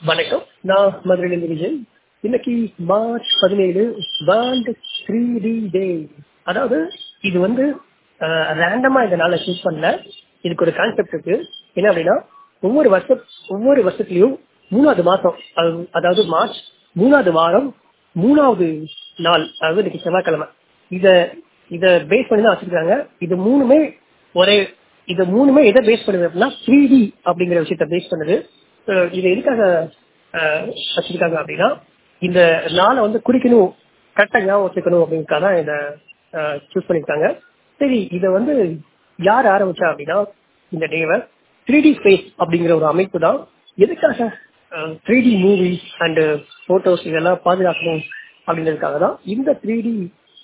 வணக்கம் நான் மதுரையிலிருந்து விஜய் இன்னைக்கு மார்ச் பதினேழு வேர்ல்டு த்ரீ டி டே அதாவது இது வந்து ரேண்டமா இந்த நாளை சூஸ் பண்ணல இதுக்கு ஒரு கான்செப்ட் இருக்கு என்ன அப்படின்னா ஒவ்வொரு வருஷம் ஒவ்வொரு வருஷத்துலயும் மூணாவது மாசம் அது- அதாவது மார்ச் மூணாவது வாரம் மூணாவது நாள் அதாவது இன்னைக்கு செவ்வாய்க்கிழமை இத இத பேஸ் பண்ணி தான் வச்சிருக்காங்க இது மூணுமே ஒரே இது மூணுமே எதை பேஸ் பண்ணுது அப்படின்னா த்ரீ டி அப்படிங்கிற விஷயத்த பேஸ் பண்ணுது அஹ் இது எதுக்காக அஹ், வச்சிருக்காங்க அப்படின்னா இந்த நாளை வந்து குறிக்கணும் கரெக்டா ஞாபகம் வச்சுக்கணும் அப்படிங்கிறதுக்காக தான் இதை சூஸ் பண்ணியிருக்காங்க சரி இதை வந்து யார் ஆரம்பிச்சா அப்படின்னா இந்த டேவை த்ரீ டி ஸ்பேஸ் அப்படிங்கிற ஒரு அமைப்பு தான் எதுக்காக three D movies and photos இதெல்லாம் பாதுகாக்கணும் அப்படிங்கிறதுக்காக தான் இந்த த்ரீ டி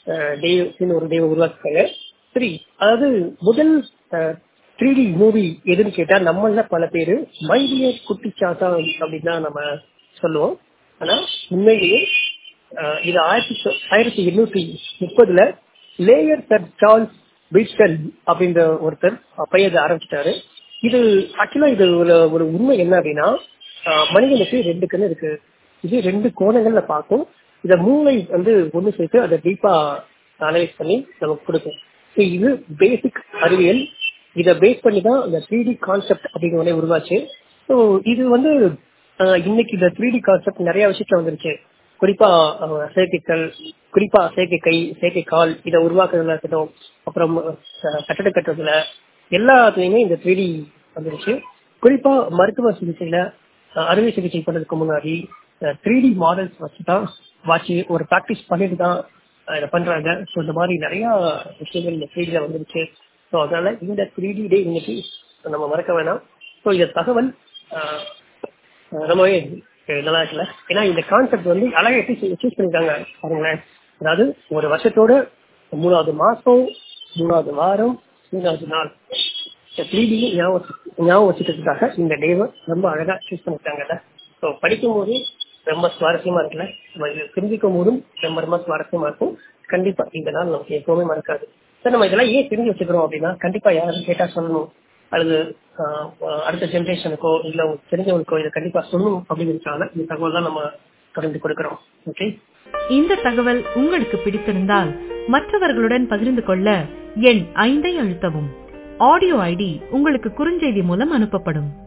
டேன்னு ஒரு டேவை உருவாக்குறாங்க சரி அதாவது முதல் த்ரீ டி மூவி எதுன்னு கேட்டா நம்மள பல பேரு மைடியர் குட்டிச்சாத்தா அப்படின்னு தான் நம்ம சொல்லுவோம் ஆனா உண்மையிலேயே அஹ், இது ஆயிரத்தி தொ- ஆயிரத்தி எண்ணூத்தி முப்பதுல லேயர் சர் சார்ல்ஸ் பிரிஸ்டல் அப்படின்ற ஒருத்தர் அப்பயே அதை ஆரம்பிச்சிட்டாரு இது ஆக்சுவலா இது ஒரு ஒரு உண்மை என்ன அப்படின்னா அஹ், மனிதனுக்கு ரெண்டு கண்ணு இருக்கு இது ரெண்டு கோணங்கள்ல பார்க்கும் இத மூளை வந்து ஒண்ணு சேர்த்து அதை டீப்பா அனலைஸ் பண்ணி நமக்கு கொடுக்கும் So, இது பேசிக் அறிவியல் இத பேஸ் பண்ணி தான் இந்த த்ரீ டி கான்செப்ட் அப்படிங்கிற ஒண்ணே உருவாச்சு ஸோ இது வந்து அஹ், இன்னைக்கு இந்த த்ரீ டி கான்செப்ட் நிறைய விஷயத்துல வந்துருச்சு குறிப்பா அஹ், செயற்கைக்கல் குறிப்பா செயற்கை கை செயற்கை கால் இதை உருவாக்குறதுல இருக்கட்டும் அப்புறம் அஹ், கட்டட கட்டுறதுல எல்லாத்துலயுமே இந்த த்ரீ டி வந்துருச்சு குறிப்பா மருத்துவ சிகிச்சையில அஹ், அறுவை சிகிச்சை பண்றதுக்கு முன்னாடி த்ரீ டி மாடல்ஸ் வச்சு தான் வாட்சி ஒரு ப்ராக்டிஸ் பண்ணிட்டு தான் அஹ், இதை பண்றாங்க ஸோ இந்த மாதிரி நிறைய விஷயங்கள் இந்த த்ரீ டில வந்துருச்சு ஸோ அதனால இந்த த்ரீ டி டே இன்னைக்கு நம்ம மறக்க வேணாம் ஸோ இந்த தகவல் அஹ், அஹ் ரொம்பவே நல்லா இருக்குல்ல ஏன்னா இந்த கான்செப்ட் வந்து அழகா எப்படி சூஸ் பண்ணிருக்காங்க பாருங்களேன் அதாவது ஒரு வருஷத்தோட மூணாவது மாசம் மூணாவது வாரம் மூணாவது நாள் த்ரீ டி ஞாபகம் ஞாபகம் வச்சுக்கிறதுக்காக இந்த டேவை ரொம்ப அழகா சூஸ் பண்ணிருக்காங்கல்ல ஸோ படிக்கும் போது ரொம்ப சுவாரஸ்யமா இருக்குல்ல நம்ம இது சிந்திக்கும் போதும் ரொம்ப ரொம்ப சுவாரஸ்யமா இருக்கும் கண்டிப்பா இந்த நாள் நமக்கு எப்பவுமே மறக்காது சார் நம்ம இதெல்லாம் ஏன் தெரிஞ்சு வச்சுக்கிறோம் அப்படின்னா கண்டிப்பா யாரும் கேட்டா சொல்லணும் அல்லது ஆஹ், அடுத்த ஜென்ரேஷனுக்கோ இல்ல உங்களுக்கு தெரிஞ்சவங்களுக்கோ இதை கண்டிப்பா சொல்லணும் அப்படிங்கிறதுக்காக இந்த தகவல் தான் நம்ம தொடர்ந்து கொடுக்கிறோம் ஓகே இந்த தகவல் உங்களுக்கு பிடித்திருந்தால் மற்றவர்களுடன் பகிர்ந்து கொள்ள எண் ஐந்தை அழுத்தவும் ஆடியோ ஐடி உங்களுக்கு குறுஞ்செய்தி மூலம் அனுப்பப்படும்